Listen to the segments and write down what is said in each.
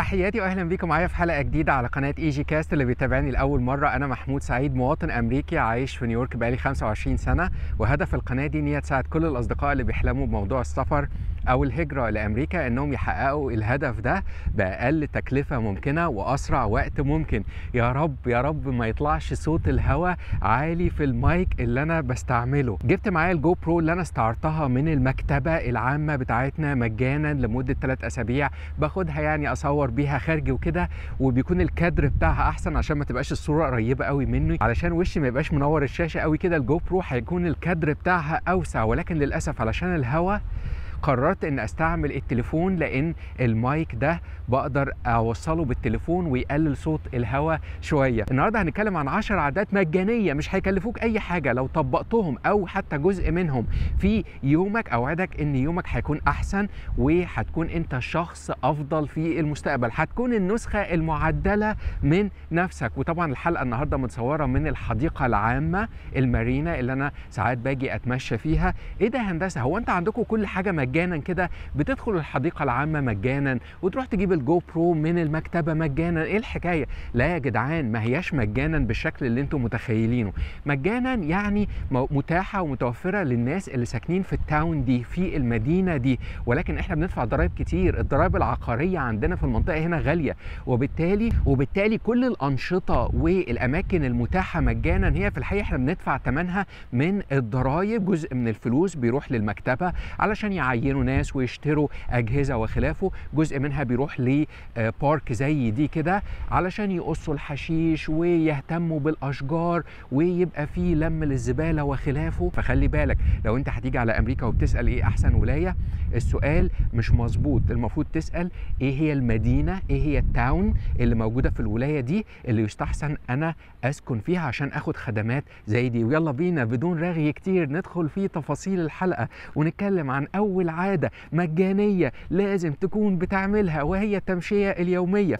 تحياتي واهلا بيكم معايا في حلقه جديده على قناه اي جي كاست اللي بيتابعني لاول مره انا محمود سعيد مواطن امريكي عايش في نيويورك بقالي 25 سنه وهدف القناه دي ان هي تساعد كل الاصدقاء اللي بيحلموا بموضوع السفر او الهجره لامريكا انهم يحققوا الهدف ده باقل تكلفه ممكنه واسرع وقت ممكن يا رب يا رب ما يطلعش صوت الهواء عالي في المايك اللي انا بستعمله جبت معايا الجو برو اللي انا استعرتها من المكتبه العامه بتاعتنا مجانا لمده 3 اسابيع باخدها يعني اصور بيها خارجي وكده وبيكون الكادر بتاعها احسن عشان ما تبقاش الصوره قريبه قوي مني علشان وشي ما يبقاش منور الشاشه قوي كده الجو برو هيكون الكادر بتاعها اوسع ولكن للاسف علشان الهواء قررت ان استعمل التليفون لان المايك ده بقدر اوصله بالتليفون ويقلل صوت الهواء شويه النهارده هنتكلم عن 10 عادات مجانيه مش هيكلفوك اي حاجه لو طبقتهم او حتى جزء منهم في يومك اوعدك ان يومك هيكون احسن وهتكون انت شخص افضل في المستقبل هتكون النسخه المعدله من نفسك وطبعا الحلقه النهارده متصوره من الحديقه العامه المارينا اللي انا ساعات باجي اتمشى فيها ايه ده هندسه هو انت عندكم كل حاجه مجانا كده بتدخل الحديقه العامه مجانا وتروح تجيب الجو برو من المكتبه مجانا ايه الحكايه لا يا جدعان ما هياش مجانا بالشكل اللي انتم متخيلينه مجانا يعني متاحه ومتوفره للناس اللي ساكنين في التاون دي في المدينه دي ولكن احنا بندفع ضرائب كتير الضرائب العقاريه عندنا في المنطقه هنا غاليه وبالتالي وبالتالي كل الانشطه والاماكن المتاحه مجانا هي في الحقيقه احنا بندفع ثمنها من الضرائب جزء من الفلوس بيروح للمكتبه علشان يعينوا ناس ويشتروا اجهزه وخلافه جزء منها بيروح لبارك زي دي كده علشان يقصوا الحشيش ويهتموا بالاشجار ويبقى في لم للزباله وخلافه فخلي بالك لو انت هتيجي على امريكا وبتسال ايه احسن ولايه السؤال مش مظبوط المفروض تسال ايه هي المدينه ايه هي التاون اللي موجوده في الولايه دي اللي يستحسن انا اسكن فيها عشان اخد خدمات زي دي ويلا بينا بدون رغي كتير ندخل في تفاصيل الحلقه ونتكلم عن اول عاده مجانيه لازم تكون بتعملها وهي التمشيه اليوميه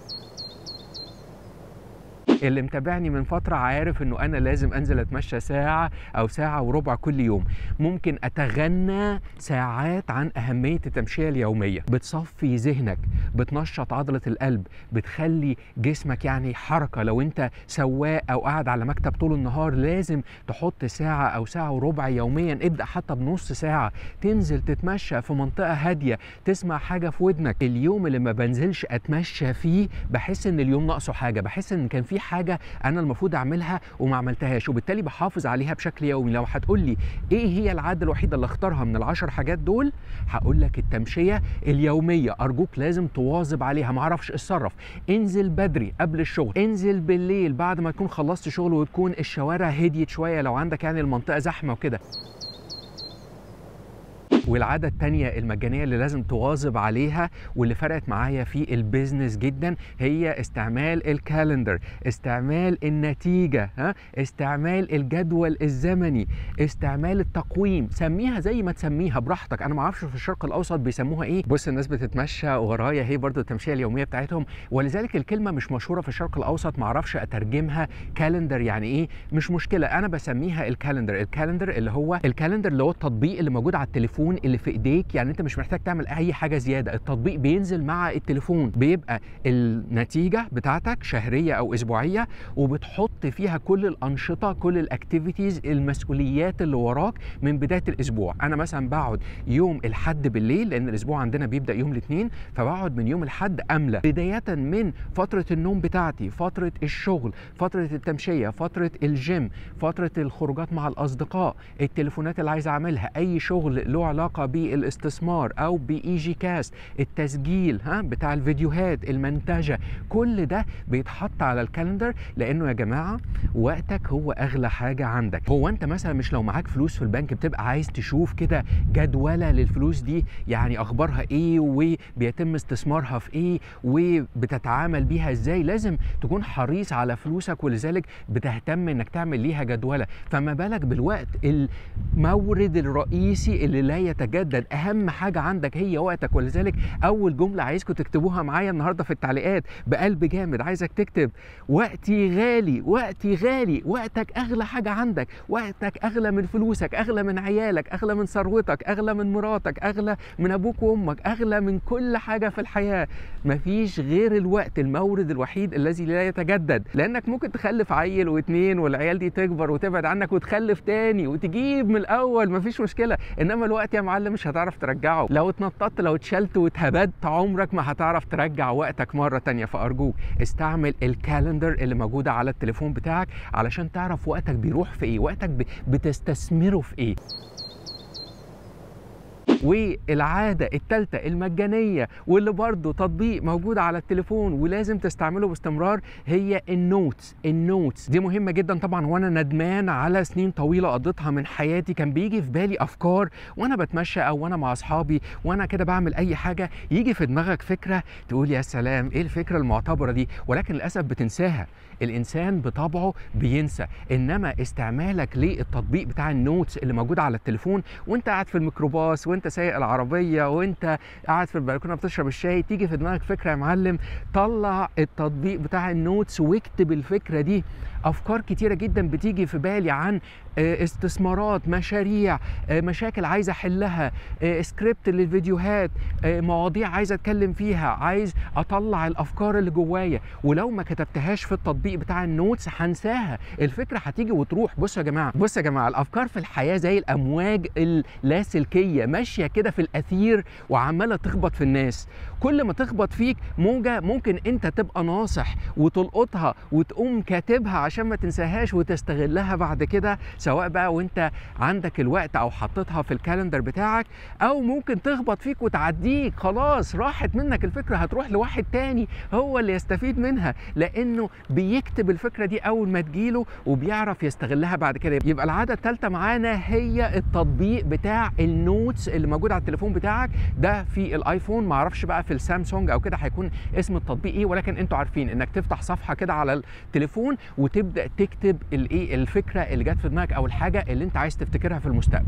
اللي متابعني من فترة عارف انه انا لازم انزل اتمشى ساعة او ساعة وربع كل يوم ممكن اتغنى ساعات عن اهمية التمشية اليومية بتصفي ذهنك بتنشط عضلة القلب بتخلي جسمك يعني حركة لو انت سواق او قاعد على مكتب طول النهار لازم تحط ساعة او ساعة وربع يوميا ابدأ حتى بنص ساعة تنزل تتمشى في منطقة هادية تسمع حاجة في ودنك اليوم اللي ما بنزلش اتمشى فيه بحس ان اليوم ناقصه حاجة بحس ان كان في حاجه انا المفروض اعملها وما عملتهاش وبالتالي بحافظ عليها بشكل يومي لو هتقول لي ايه هي العاده الوحيده اللي اختارها من العشر حاجات دول هقول لك التمشيه اليوميه ارجوك لازم تواظب عليها ما اعرفش اتصرف انزل بدري قبل الشغل انزل بالليل بعد ما تكون خلصت شغل وتكون الشوارع هديت شويه لو عندك يعني المنطقه زحمه وكده والعادة التانية المجانية اللي لازم تواظب عليها واللي فرقت معايا في البيزنس جدا هي استعمال الكالندر استعمال النتيجة ها؟ استعمال الجدول الزمني استعمال التقويم سميها زي ما تسميها براحتك انا ما اعرفش في الشرق الاوسط بيسموها ايه بص الناس بتتمشى ورايا هي برضو التمشية اليومية بتاعتهم ولذلك الكلمة مش مشهورة في الشرق الاوسط ما اعرفش اترجمها كالندر يعني ايه مش مشكلة انا بسميها الكالندر الكالندر اللي هو الكالندر اللي هو التطبيق اللي موجود على التليفون اللي في ايديك يعني انت مش محتاج تعمل اي حاجه زياده التطبيق بينزل مع التليفون بيبقى النتيجه بتاعتك شهريه او اسبوعيه وبتحط فيها كل الانشطه كل الاكتيفيتيز المسؤوليات اللي وراك من بدايه الاسبوع انا مثلا بقعد يوم الحد بالليل لان الاسبوع عندنا بيبدا يوم الاثنين فبقعد من يوم الحد املى بدايه من فتره النوم بتاعتي فتره الشغل فتره التمشيه فتره الجيم فتره الخروجات مع الاصدقاء التليفونات اللي عايز اعملها اي شغل له علاقه بالاستثمار او باي جي كاست التسجيل ها بتاع الفيديوهات المنتجه كل ده بيتحط على الكالندر لانه يا جماعه وقتك هو اغلى حاجه عندك هو انت مثلا مش لو معاك فلوس في البنك بتبقى عايز تشوف كده جدوله للفلوس دي يعني اخبارها ايه وبيتم استثمارها في ايه وبتتعامل بيها ازاي لازم تكون حريص على فلوسك ولذلك بتهتم انك تعمل ليها جدوله فما بالك بالوقت المورد الرئيسي اللي لا يتجدد اهم حاجه عندك هي وقتك ولذلك اول جمله عايزكم تكتبوها معايا النهارده في التعليقات بقلب جامد عايزك تكتب وقتي غالي وقتي غالي وقتك اغلى حاجه عندك وقتك اغلى من فلوسك اغلى من عيالك اغلى من ثروتك اغلى من مراتك اغلى من ابوك وامك اغلى من كل حاجه في الحياه مفيش غير الوقت المورد الوحيد الذي لا يتجدد لانك ممكن تخلف عيل واتنين والعيال دي تكبر وتبعد عنك وتخلف تاني وتجيب من الاول مفيش مشكله انما الوقت يا معلم مش هتعرف ترجعه لو اتنططت لو اتشلت واتهبدت عمرك ما هتعرف ترجع وقتك مره تانية فارجوك استعمل الكالندر اللي موجوده على التليفون بتاعك علشان تعرف وقتك بيروح في ايه وقتك بتستثمره في ايه والعادة التالتة المجانية واللي برضه تطبيق موجود على التليفون ولازم تستعمله باستمرار هي النوتس النوتس دي مهمة جدا طبعا وانا ندمان على سنين طويلة قضيتها من حياتي كان بيجي في بالي افكار وانا بتمشى او وانا مع اصحابي وانا كده بعمل اي حاجة يجي في دماغك فكرة تقول يا سلام ايه الفكرة المعتبرة دي ولكن للاسف بتنساها الانسان بطبعه بينسى انما استعمالك للتطبيق بتاع النوتس اللي موجود على التليفون وانت قاعد في الميكروباص وانت سايق العربيه وانت قاعد في البلكونه بتشرب الشاي تيجي في دماغك فكره يا معلم طلع التطبيق بتاع النوتس واكتب الفكره دي افكار كتيره جدا بتيجي في بالي عن استثمارات مشاريع مشاكل عايز احلها سكريبت للفيديوهات مواضيع عايز اتكلم فيها عايز اطلع الافكار اللي جوايا ولو ما كتبتهاش في التطبيق بتاع النوتس هنساها الفكره هتيجي وتروح بصوا يا جماعه بصوا يا جماعه الافكار في الحياه زي الامواج اللاسلكيه ماشيه كده في الاثير وعماله تخبط في الناس كل ما تخبط فيك موجه ممكن انت تبقى ناصح وتلقطها وتقوم كاتبها عشان ما تنساهاش وتستغلها بعد كده سواء بقى وانت عندك الوقت او حطيتها في الكالندر بتاعك او ممكن تخبط فيك وتعديك خلاص راحت منك الفكره هتروح لواحد تاني هو اللي يستفيد منها لانه بيكتب الفكره دي اول ما تجيله وبيعرف يستغلها بعد كده يبقى العاده الثالثه معانا هي التطبيق بتاع النوتس اللي موجود على التليفون بتاعك ده في الايفون معرفش بقى في السامسونج او كده هيكون اسم التطبيق ايه ولكن انتوا عارفين انك تفتح صفحه كده على التليفون وتبدا تكتب الايه الفكره اللي جت في دماغك او الحاجه اللي انت عايز تفتكرها في المستقبل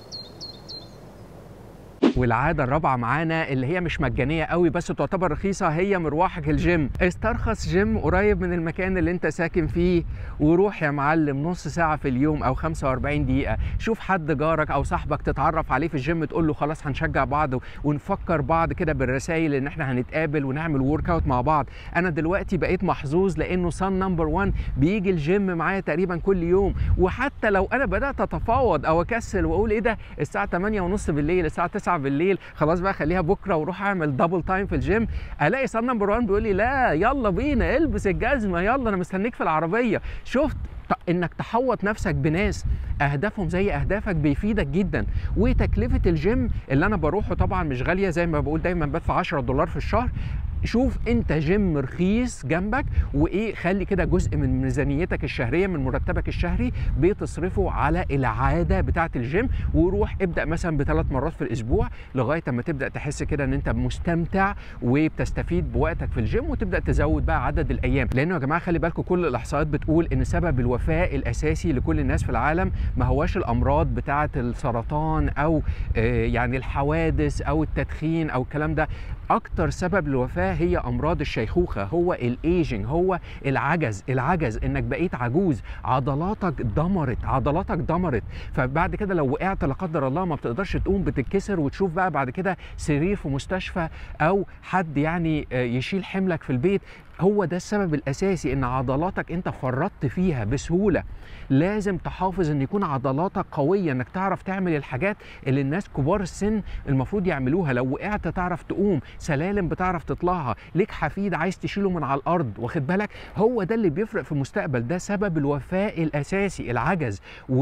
والعاده الرابعه معانا اللي هي مش مجانيه قوي بس تعتبر رخيصه هي مروحك الجيم استرخص جيم قريب من المكان اللي انت ساكن فيه وروح يا معلم نص ساعه في اليوم او 45 دقيقه شوف حد جارك او صاحبك تتعرف عليه في الجيم تقول له خلاص هنشجع بعض ونفكر بعض كده بالرسائل ان احنا هنتقابل ونعمل ورك اوت مع بعض انا دلوقتي بقيت محظوظ لانه صن نمبر 1 بيجي الجيم معايا تقريبا كل يوم وحتى لو انا بدات اتفاوض او اكسل واقول ايه ده الساعه 8 ونص بالليل الساعه 9 بالليل خلاص بقى خليها بكره وروح اعمل دبل تايم في الجيم الاقي صن نمبر 1 بيقول لي لا يلا بينا البس الجزمه يلا انا مستنيك في العربيه شفت انك تحوط نفسك بناس اهدافهم زي اهدافك بيفيدك جدا وتكلفه الجيم اللي انا بروحه طبعا مش غاليه زي ما بقول دايما بدفع 10 دولار في الشهر شوف انت جيم رخيص جنبك وايه خلي كده جزء من ميزانيتك الشهريه من مرتبك الشهري بتصرفه على العاده بتاعه الجيم وروح ابدا مثلا بثلاث مرات في الاسبوع لغايه اما تبدا تحس كده ان انت مستمتع وبتستفيد بوقتك في الجيم وتبدا تزود بقى عدد الايام لانه يا جماعه خلي بالكم كل الاحصائيات بتقول ان سبب الوفاه الاساسي لكل الناس في العالم ما هواش الامراض بتاعه السرطان او يعني الحوادث او التدخين او الكلام ده اكتر سبب للوفاه هي امراض الشيخوخه هو الايجنج هو العجز العجز انك بقيت عجوز عضلاتك دمرت عضلاتك دمرت فبعد كده لو وقعت لا قدر الله ما بتقدرش تقوم بتتكسر وتشوف بقى بعد كده سرير في مستشفى او حد يعني يشيل حملك في البيت هو ده السبب الاساسي ان عضلاتك انت فرطت فيها بسهوله لازم تحافظ ان يكون عضلاتك قويه انك تعرف تعمل الحاجات اللي الناس كبار السن المفروض يعملوها لو وقعت تعرف تقوم سلالم بتعرف تطلعها ليك حفيد عايز تشيله من على الارض واخد بالك هو ده اللي بيفرق في المستقبل ده سبب الوفاه الاساسي العجز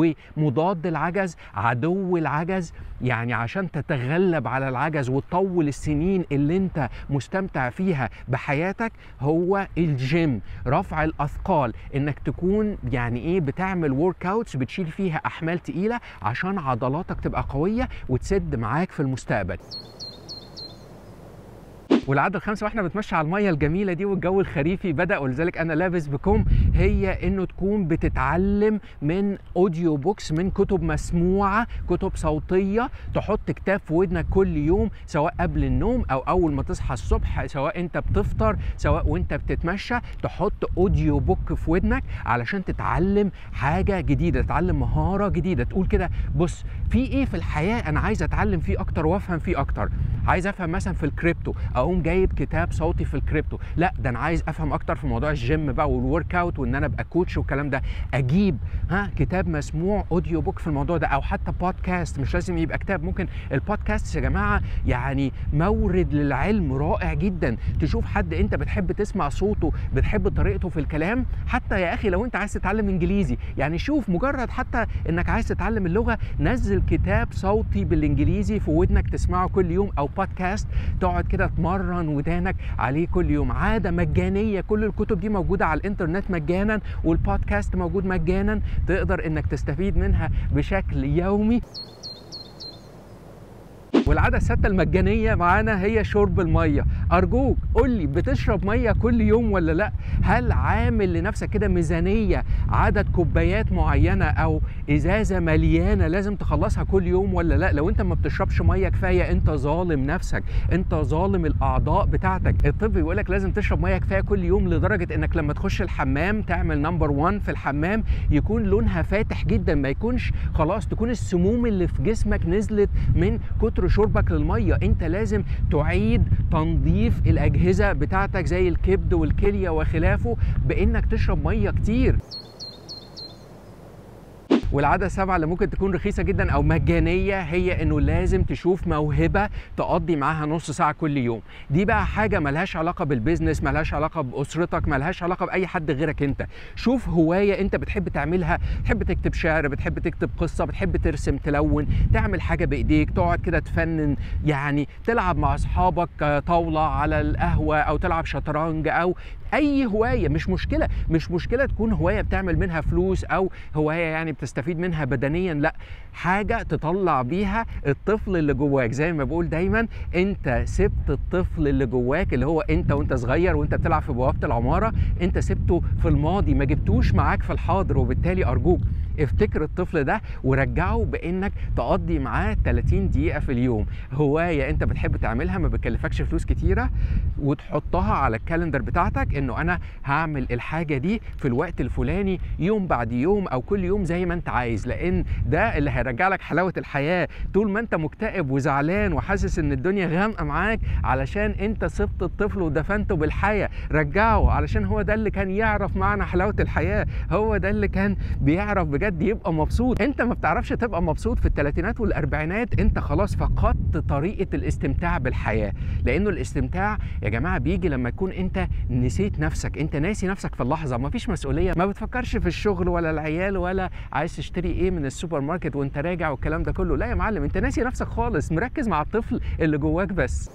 ومضاد العجز عدو العجز يعني عشان تتغلب على العجز وتطول السنين اللي انت مستمتع فيها بحياتك هو هو الجيم رفع الاثقال انك تكون يعني ايه بتعمل ورك اوتس بتشيل فيها احمال تقيله عشان عضلاتك تبقى قويه وتسد معاك في المستقبل والعاده الخامسه واحنا بنتمشى على الميه الجميله دي والجو الخريفي بدا ولذلك انا لابس بكم هي انه تكون بتتعلم من اوديو بوكس من كتب مسموعه كتب صوتيه تحط كتاب في ودنك كل يوم سواء قبل النوم او اول ما تصحى الصبح سواء انت بتفطر سواء وانت بتتمشى تحط اوديو بوك في ودنك علشان تتعلم حاجه جديده تتعلم مهاره جديده تقول كده بص في ايه في الحياه انا عايز اتعلم فيه اكتر وافهم فيه اكتر عايز افهم مثلا في الكريبتو اقوم جايب كتاب صوتي في الكريبتو لا ده انا عايز افهم اكتر في موضوع الجيم بقى والورك اوت وان انا ابقى كوتش والكلام ده اجيب ها كتاب مسموع اوديو بوك في الموضوع ده او حتى بودكاست مش لازم يبقى كتاب ممكن البودكاست يا جماعه يعني مورد للعلم رائع جدا تشوف حد انت بتحب تسمع صوته بتحب طريقته في الكلام حتى يا اخي لو انت عايز تتعلم انجليزي يعني شوف مجرد حتى انك عايز تتعلم اللغه نزل كتاب صوتي بالانجليزي في ودنك تسمعه كل يوم او بودكاست تقعد كده تمرن ودانك عليه كل يوم عاده مجانيه كل الكتب دي موجوده على الانترنت مجانا والبودكاست موجود مجانا تقدر انك تستفيد منها بشكل يومي والعاده السادسه المجانيه معانا هي شرب الميه ارجوك قول لي بتشرب ميه كل يوم ولا لا هل عامل لنفسك كده ميزانيه عدد كوبايات معينه او ازازه مليانه لازم تخلصها كل يوم ولا لا لو انت ما بتشربش ميه كفايه انت ظالم نفسك انت ظالم الاعضاء بتاعتك الطب بيقول لك لازم تشرب ميه كفايه كل يوم لدرجه انك لما تخش الحمام تعمل نمبر 1 في الحمام يكون لونها فاتح جدا ما يكونش خلاص تكون السموم اللي في جسمك نزلت من كتر شربك للميه انت لازم تعيد تنظيف الاجهزه بتاعتك زي الكبد والكليه وخلافه بانك تشرب ميه كتير والعاده السابعه اللي ممكن تكون رخيصه جدا او مجانيه هي انه لازم تشوف موهبه تقضي معاها نص ساعه كل يوم دي بقى حاجه ملهاش علاقه بالبيزنس ملهاش علاقه باسرتك ملهاش علاقه باي حد غيرك انت شوف هوايه انت بتحب تعملها بتحب تكتب شعر بتحب تكتب قصه بتحب ترسم تلون تعمل حاجه بايديك تقعد كده تفنن يعني تلعب مع اصحابك طاوله على القهوه او تلعب شطرنج او اي هوايه مش مشكله مش مشكله تكون هوايه بتعمل منها فلوس او هوايه يعني بتستفيد منها بدنيا لا حاجه تطلع بيها الطفل اللي جواك زي ما بقول دايما انت سبت الطفل اللي جواك اللي هو انت وانت صغير وانت بتلعب في بوابه العماره انت سبته في الماضي ما جبتوش معاك في الحاضر وبالتالي ارجوك افتكر الطفل ده ورجعه بانك تقضي معاه 30 دقيقه في اليوم هوايه انت بتحب تعملها ما بتكلفكش فلوس كتيره وتحطها على الكالندر بتاعتك انه انا هعمل الحاجه دي في الوقت الفلاني يوم بعد يوم او كل يوم زي ما انت عايز لان ده اللي هيرجع لك حلاوه الحياه طول ما انت مكتئب وزعلان وحاسس ان الدنيا غامقه معاك علشان انت سبت الطفل ودفنته بالحياه رجعه علشان هو ده اللي كان يعرف معنى حلاوه الحياه هو ده اللي كان بيعرف بجد يبقى مبسوط انت ما بتعرفش تبقى مبسوط في الثلاثينات والاربعينات انت خلاص فقدت طريقه الاستمتاع بالحياه لانه الاستمتاع يا جماعه بيجي لما يكون انت نسيت نفسك انت ناسي نفسك في اللحظه ما فيش مسؤوليه ما بتفكرش في الشغل ولا العيال ولا عايز تشتري ايه من السوبر ماركت وانت راجع والكلام ده كله لا يا معلم انت ناسي نفسك خالص مركز مع الطفل اللي جواك بس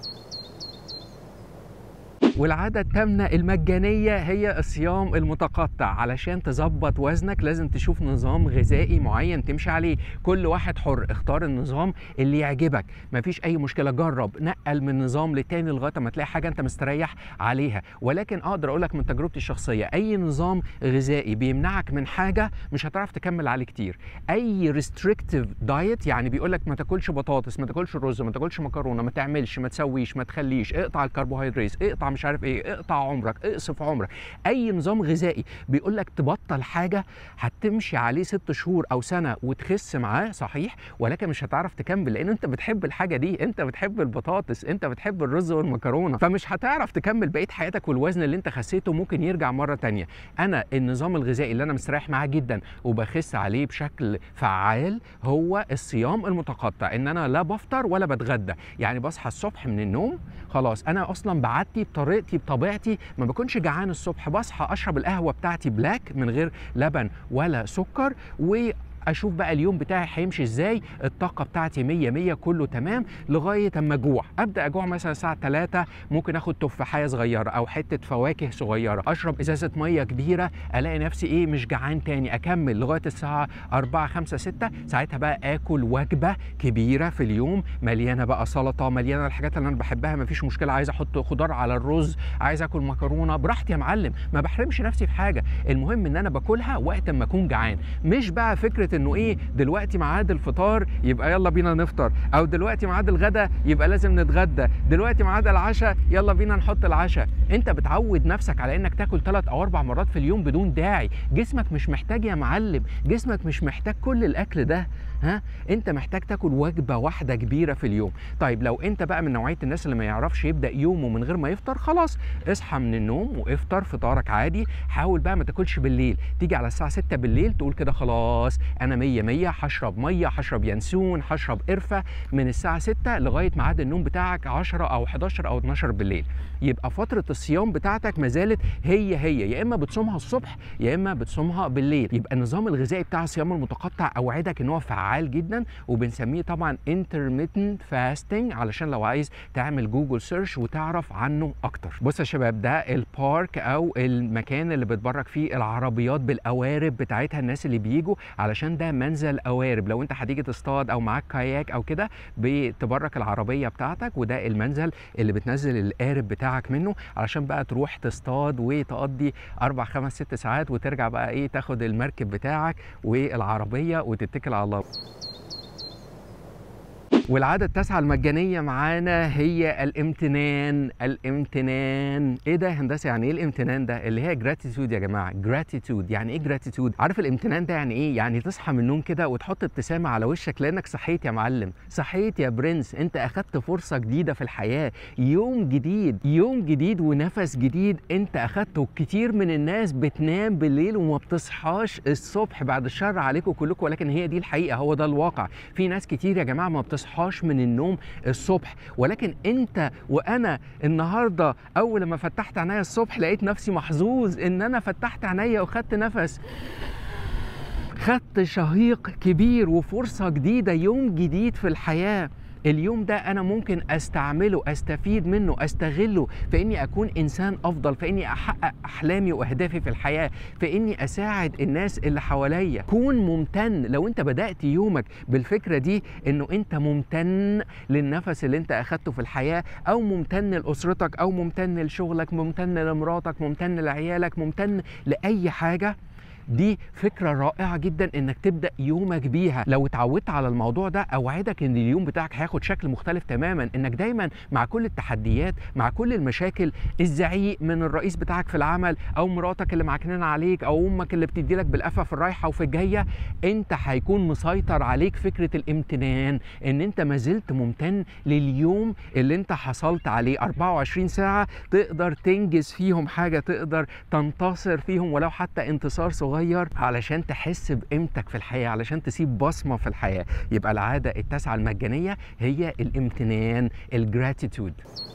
والعادة التامنة المجانية هي الصيام المتقطع علشان تظبط وزنك لازم تشوف نظام غذائي معين تمشي عليه كل واحد حر اختار النظام اللي يعجبك مفيش اي مشكلة جرب نقل من نظام لتاني لغاية ما تلاقي حاجة انت مستريح عليها ولكن اقدر اقول لك من تجربتي الشخصية اي نظام غذائي بيمنعك من حاجة مش هتعرف تكمل عليه كتير اي ريستريكتيف دايت يعني بيقول لك ما تاكلش بطاطس ما تاكلش رز ما تاكلش مكرونة ما تعملش ما تسويش ما تخليش اقطع الكربوهيدرات اقطع مش عارف ايه اقطع عمرك اقصف عمرك اي نظام غذائي بيقول لك تبطل حاجه هتمشي عليه ست شهور او سنه وتخس معاه صحيح ولكن مش هتعرف تكمل لان انت بتحب الحاجه دي انت بتحب البطاطس انت بتحب الرز والمكرونه فمش هتعرف تكمل بقيه حياتك والوزن اللي انت خسيته ممكن يرجع مره تانية انا النظام الغذائي اللي انا مستريح معاه جدا وبخس عليه بشكل فعال هو الصيام المتقطع ان انا لا بفطر ولا بتغدى يعني بصحى الصبح من النوم خلاص انا اصلا بعادتي بطريقتي بطبيعتي ما بكونش جعان الصبح بصحى اشرب القهوه بتاعتي بلاك من غير لبن ولا سكر و اشوف بقى اليوم بتاعي هيمشي ازاي الطاقه بتاعتي 100 100 كله تمام لغايه اما اجوع ابدا اجوع مثلا الساعه 3 ممكن اخد تفاحيه صغيره او حته فواكه صغيره اشرب ازازه ميه كبيره الاقي نفسي ايه مش جعان تاني اكمل لغايه الساعه 4 5 6 ساعتها بقى اكل وجبه كبيره في اليوم مليانه بقى سلطه مليانه الحاجات اللي انا بحبها مفيش مشكله عايز احط خضار على الرز عايز اكل مكرونه براحتي يا معلم ما بحرمش نفسي في حاجه المهم ان انا باكلها وقت ما اكون جعان مش بقى فكره انه ايه دلوقتي ميعاد الفطار يبقى يلا بينا نفطر او دلوقتي ميعاد الغدا يبقى لازم نتغدى دلوقتي ميعاد العشاء يلا بينا نحط العشاء انت بتعود نفسك على انك تاكل ثلاث او اربع مرات في اليوم بدون داعي جسمك مش محتاج يا معلم جسمك مش محتاج كل الاكل ده ها انت محتاج تاكل وجبه واحده كبيره في اليوم طيب لو انت بقى من نوعيه الناس اللي ما يعرفش يبدا يومه من غير ما يفطر خلاص اصحى من النوم وافطر فطارك عادي حاول بقى ما تاكلش بالليل تيجي على الساعه 6 بالليل تقول كده خلاص انا 100 100 هشرب ميه هشرب ينسون هشرب قرفه من الساعه 6 لغايه ميعاد النوم بتاعك 10 او 11 او 12 بالليل يبقى فتره الصيام بتاعتك ما زالت هي هي يا اما بتصومها الصبح يا اما بتصومها بالليل يبقى النظام الغذائي بتاع الصيام المتقطع اوعدك ان هو فعال جدا وبنسميه طبعا intermittent fasting علشان لو عايز تعمل جوجل سيرش وتعرف عنه اكتر بص يا شباب ده البارك او المكان اللي بتبرك فيه العربيات بالقوارب بتاعتها الناس اللي بيجوا علشان ده منزل قوارب لو انت هتيجي تصطاد او معاك كاياك او كده بتبرك العربيه بتاعتك وده المنزل اللي بتنزل القارب بتاعك منه علشان بقى تروح تصطاد وتقضي اربع خمس ست ساعات وترجع بقى ايه تاخد المركب بتاعك والعربيه وتتكل على الله والعادة التاسعة المجانية معانا هي الامتنان الامتنان ايه ده هندسة يعني ايه الامتنان ده اللي هي جراتيتود يا جماعة جراتيتود يعني ايه جراتيتود عارف الامتنان ده يعني ايه يعني تصحى من النوم كده وتحط ابتسامة على وشك لانك صحيت يا معلم صحيت يا برنس انت اخدت فرصة جديدة في الحياة يوم جديد يوم جديد ونفس جديد انت اخدته كتير من الناس بتنام بالليل وما بتصحاش الصبح بعد الشر عليكم كلكم ولكن هي دي الحقيقة هو ده الواقع في ناس كتير يا جماعة ما بتصحاش من النوم الصبح ولكن انت وانا النهارده اول ما فتحت عينيا الصبح لقيت نفسي محظوظ ان انا فتحت عينيا وخدت نفس خدت شهيق كبير وفرصه جديده يوم جديد في الحياه اليوم ده انا ممكن استعمله استفيد منه استغله في اني اكون انسان افضل في اني احقق احلامي واهدافي في الحياه في اني اساعد الناس اللي حواليا كون ممتن لو انت بدات يومك بالفكره دي انه انت ممتن للنفس اللي انت اخدته في الحياه او ممتن لاسرتك او ممتن لشغلك ممتن لمراتك ممتن لعيالك ممتن لاي حاجه دي فكرة رائعة جدا انك تبدأ يومك بيها لو اتعودت على الموضوع ده اوعدك ان اليوم بتاعك هياخد شكل مختلف تماما انك دايما مع كل التحديات مع كل المشاكل الزعيق من الرئيس بتاعك في العمل او مراتك اللي معكنين عليك او امك اللي بتدي لك بالقفا في الرايحة وفي الجاية انت هيكون مسيطر عليك فكرة الامتنان ان انت ما زلت ممتن لليوم اللي انت حصلت عليه 24 ساعة تقدر تنجز فيهم حاجة تقدر تنتصر فيهم ولو حتى انتصار صغير صغير علشان تحس بقيمتك في الحياه علشان تسيب بصمه في الحياه يبقى العاده التاسعه المجانيه هي الامتنان الجراتيتود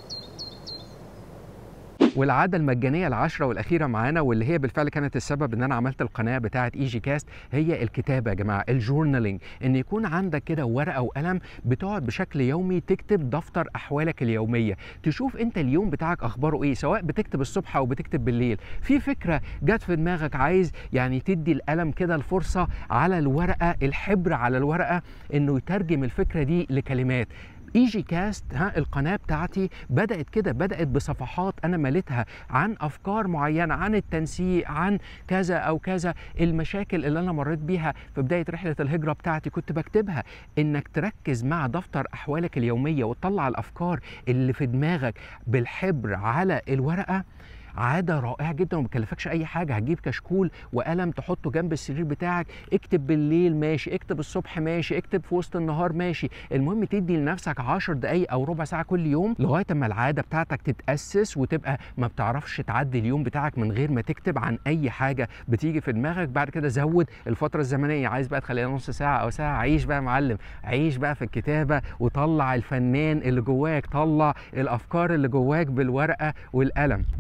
والعاده المجانيه العشره والاخيره معانا واللي هي بالفعل كانت السبب ان انا عملت القناه بتاعه اي جي كاست هي الكتابه يا جماعه الجورنالينج ان يكون عندك كده ورقه وقلم بتقعد بشكل يومي تكتب دفتر احوالك اليوميه تشوف انت اليوم بتاعك اخباره ايه سواء بتكتب الصبح او بتكتب بالليل في فكره جت في دماغك عايز يعني تدي القلم كده الفرصه على الورقه الحبر على الورقه انه يترجم الفكره دي لكلمات ايجي كاست ها القناه بتاعتي بدات كده بدات بصفحات انا مليتها عن افكار معينه عن التنسيق عن كذا او كذا المشاكل اللي انا مريت بيها في بدايه رحله الهجره بتاعتي كنت بكتبها انك تركز مع دفتر احوالك اليوميه وتطلع الافكار اللي في دماغك بالحبر على الورقه عاده رائعه جدا وما بتكلفكش اي حاجه هتجيب كشكول وقلم تحطه جنب السرير بتاعك اكتب بالليل ماشي اكتب الصبح ماشي اكتب في وسط النهار ماشي المهم تدي لنفسك 10 دقائق او ربع ساعه كل يوم لغايه اما العاده بتاعتك تتاسس وتبقى ما بتعرفش تعدي اليوم بتاعك من غير ما تكتب عن اي حاجه بتيجي في دماغك بعد كده زود الفتره الزمنيه عايز بقى تخليها نص ساعه او ساعه عيش بقى يا معلم عيش بقى في الكتابه وطلع الفنان اللي جواك طلع الافكار اللي جواك بالورقه والقلم ودول كانوا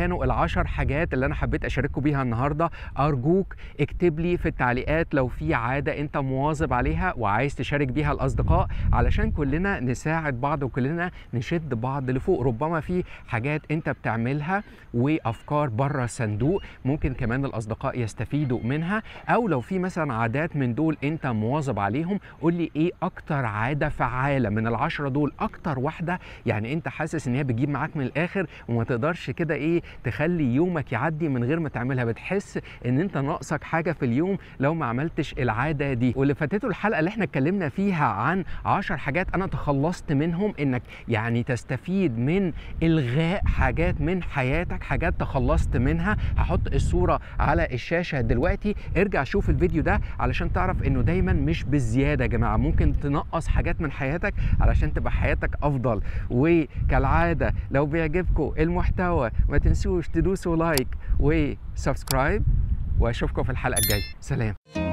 كانوا العشر حاجات اللي انا حبيت اشارككم بيها النهارده ارجوك اكتب لي في التعليقات لو في عاده انت مواظب عليها وعايز تشارك بيها الاصدقاء علشان كلنا نساعد بعض وكلنا نشد بعض لفوق ربما في حاجات انت بتعملها وافكار بره الصندوق ممكن كمان الاصدقاء يستفيدوا منها او لو في مثلا عادات من دول انت مواظب عليهم قول لي ايه اكتر عاده فعاله من العشره دول اكتر واحده يعني انت حاسس ان هي بتجيب معاك من الاخر وما تقدرش كده ايه تخلي يومك يعدي من غير ما تعملها بتحس ان انت ناقصك حاجه في اليوم لو ما عملتش العاده دي واللي فاتته الحلقه اللي احنا اتكلمنا فيها عن 10 حاجات انا تخلصت منهم انك يعني تستفيد من الغاء حاجات من حياتك حاجات تخلصت منها هحط الصوره على الشاشه دلوقتي ارجع شوف الفيديو ده علشان تعرف انه دايما مش بالزياده يا جماعه ممكن تنقص حاجات من حياتك علشان تبقى حياتك افضل وكالعاده لو بيعجبكم المحتوى ما تنسوش تدوسوا لايك وسبسكرايب واشوفكم في الحلقه الجايه سلام